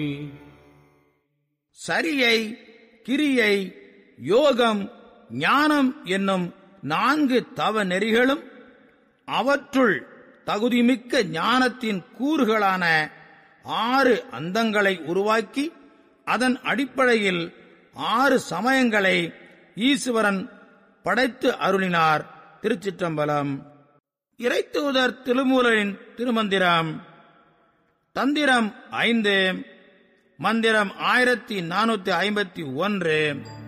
சரியை கிரியை யோகம் ஞானம் என்னும் நான்கு தவ நெறிகளும் அவற்றுள் தகுதிமிக்க ஞானத்தின் கூறுகளான ஆறு அந்தங்களை உருவாக்கி அதன் அடிப்படையில் ஆறு சமயங்களை ஈஸ்வரன் படைத்து அருளினார் திருச்சிற்றம்பலம் இறைத்தூதர் திருமூலரின் திருமந்திரம் தந்திரம் ஐந்து மந்திரம் ஆயிரத்தி நானூத்தி ஐம்பத்தி ஒன்று